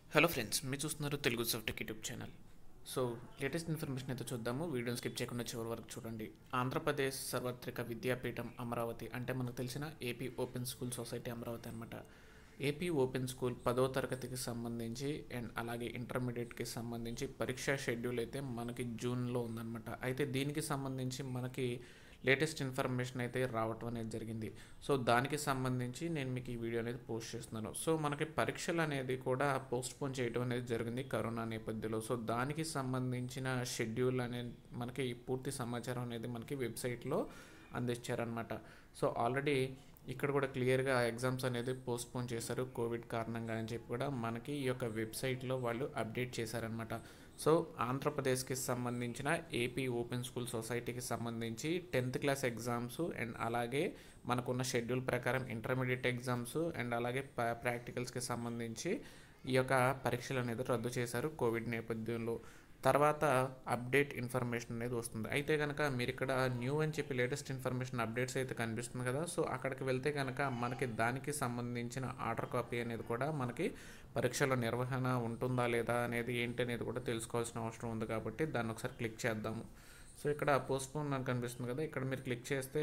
hello friends మీరు చూస్తున్నారు Telugu softech YouTube channel so latest information అయితే చూద్దాము వీడియోని స్కిప్ చేయకుండా చివరి వరకు చూడండి ఆంధ్రప్రదేశ్ సర్వత్రిక విద్యాపీఠం అమరావతి అంటే మనకు తెలిసిన AP open school society Amaravati అనమాట ఏపీ ఓపెన్ స్కూల్ పదో తరగతికి సంబంధించి అండ్ అలాగే ఇంటర్మీడియట్కి సంబంధించి పరీక్షా షెడ్యూల్ అయితే మనకి జూన్లో ఉందన్నమాట అయితే దీనికి సంబంధించి మనకి లేటెస్ట్ ఇన్ఫర్మేషన్ అయితే రావటం అనేది జరిగింది సో దానికి సంబంధించి నేను మీకు ఈ వీడియో అనేది పోస్ట్ చేస్తున్నాను సో మనకి పరీక్షలు అనేది కూడా పోస్ట్ పోన్ చేయడం అనేది జరిగింది కరోనా నేపథ్యంలో సో దానికి సంబంధించిన షెడ్యూల్ అనేది మనకి పూర్తి సమాచారం అనేది మనకి వెబ్సైట్లో అందించారనమాట సో ఆల్రెడీ ఇక్కడ కూడా క్లియర్గా ఎగ్జామ్స్ అనేది పోస్ట్ పోన్ చేశారు కోవిడ్ కారణంగా అని చెప్పి కూడా మనకి ఈ యొక్క వెబ్సైట్లో వాళ్ళు అప్డేట్ చేశారనమాట సో ఆంధ్రప్రదేశ్కి సంబంధించిన ఏపీ ఓపెన్ స్కూల్ సొసైటీకి సంబంధించి టెన్త్ క్లాస్ ఎగ్జామ్స్ అండ్ అలాగే మనకున్న షెడ్యూల్ ప్రకారం ఇంటర్మీడియట్ ఎగ్జామ్స్ అండ్ అలాగే ప్రాక్టికల్స్కి సంబంధించి ఈ యొక్క పరీక్షలు అనేది రద్దు చేశారు కోవిడ్ నేపథ్యంలో తర్వాత అప్డేట్ ఇన్ఫర్మేషన్ అనేది వస్తుంది అయితే కనుక మీరు ఇక్కడ న్యూ అని చెప్పి లేటెస్ట్ ఇన్ఫర్మేషన్ అప్డేట్స్ అయితే కనిపిస్తుంది కదా సో అక్కడికి వెళ్తే కనుక మనకి దానికి సంబంధించిన ఆర్డర్ కాపీ అనేది కూడా మనకి పరీక్షల నిర్వహణ ఉంటుందా లేదా అనేది ఏంటి అనేది కూడా తెలుసుకోవాల్సిన అవసరం ఉంది కాబట్టి దాన్ని ఒకసారి క్లిక్ చేద్దాము సో ఇక్కడ పోస్ట్పోన్ అని కనిపిస్తుంది కదా ఇక్కడ మీరు క్లిక్ చేస్తే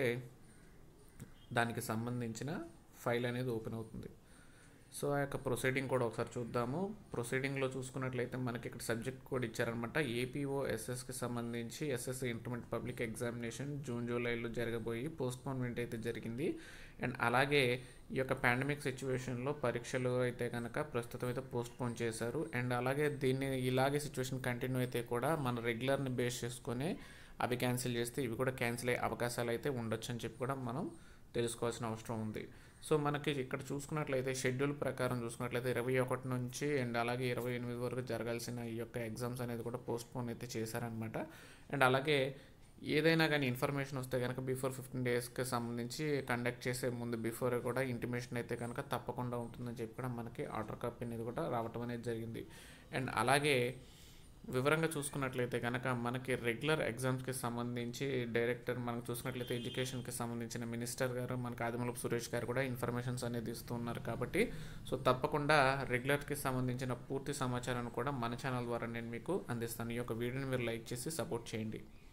దానికి సంబంధించిన ఫైల్ అనేది ఓపెన్ అవుతుంది సో ఆ యొక్క ప్రొసీడింగ్ కూడా ఒకసారి చూద్దాము ప్రొసీడింగ్లో చూసుకున్నట్లయితే మనకి ఇక్కడ సబ్జెక్ట్ కోడ్ ఇచ్చారనమాట ఏపీఓ ఎస్ఎస్కి సంబంధించి SSC intermediate public examination June జూలైలో జరగబోయి పోస్ట్పోన్మెంట్ అయితే జరిగింది అండ్ అలాగే ఈ యొక్క పాండమిక్ సిచ్యువేషన్లో పరీక్షలు అయితే కనుక ప్రస్తుతం అయితే పోస్ట్పోన్ చేశారు అండ్ అలాగే దీన్ని ఇలాగే సిచ్యువేషన్ కంటిన్యూ అయితే కూడా మన రెగ్యులర్ని బేస్ చేసుకొని అవి క్యాన్సిల్ చేస్తే ఇవి కూడా క్యాన్సిల్ అయ్యే అవకాశాలు అయితే ఉండొచ్చు అని చెప్పి కూడా మనం తెలుసుకోవాల్సిన అవసరం ఉంది సో మనకి ఇక్కడ చూసుకున్నట్లయితే షెడ్యూల్ ప్రకారం చూసుకున్నట్లయితే ఇరవై ఒకటి నుంచి అండ్ అలాగే ఇరవై ఎనిమిది వరకు జరగాల్సిన ఈ యొక్క ఎగ్జామ్స్ అనేది కూడా పోస్ట్పోన్ అయితే చేశారనమాట అండ్ అలాగే ఏదైనా కానీ ఇన్ఫర్మేషన్ వస్తే కనుక బిఫోర్ ఫిఫ్టీన్ డేస్కి సంబంధించి కండక్ట్ చేసే ముందు బిఫోర్ కూడా ఇంటిమేషన్ అయితే కనుక తప్పకుండా ఉంటుందని చెప్పి కూడా మనకి ఆర్డర్ కాపీ అనేది కూడా రావటం అనేది జరిగింది అండ్ అలాగే వివరంగా చూసుకున్నట్లయితే కనుక మనకి రెగ్యులర్ ఎగ్జామ్స్కి సంబంధించి డైరెక్టర్ మనకు చూసుకున్నట్లయితే ఎడ్యుకేషన్కి సంబంధించిన మినిస్టర్ గారు మనకు ఆదిమూలపు సురేష్ గారు కూడా ఇన్ఫర్మేషన్స్ అనేది ఇస్తూ ఉన్నారు కాబట్టి సో తప్పకుండా రెగ్యులర్కి సంబంధించిన పూర్తి సమాచారాన్ని కూడా మన ఛానల్ ద్వారా నేను మీకు అందిస్తాను ఈ యొక్క వీడియోని మీరు లైక్ చేసి సపోర్ట్ చేయండి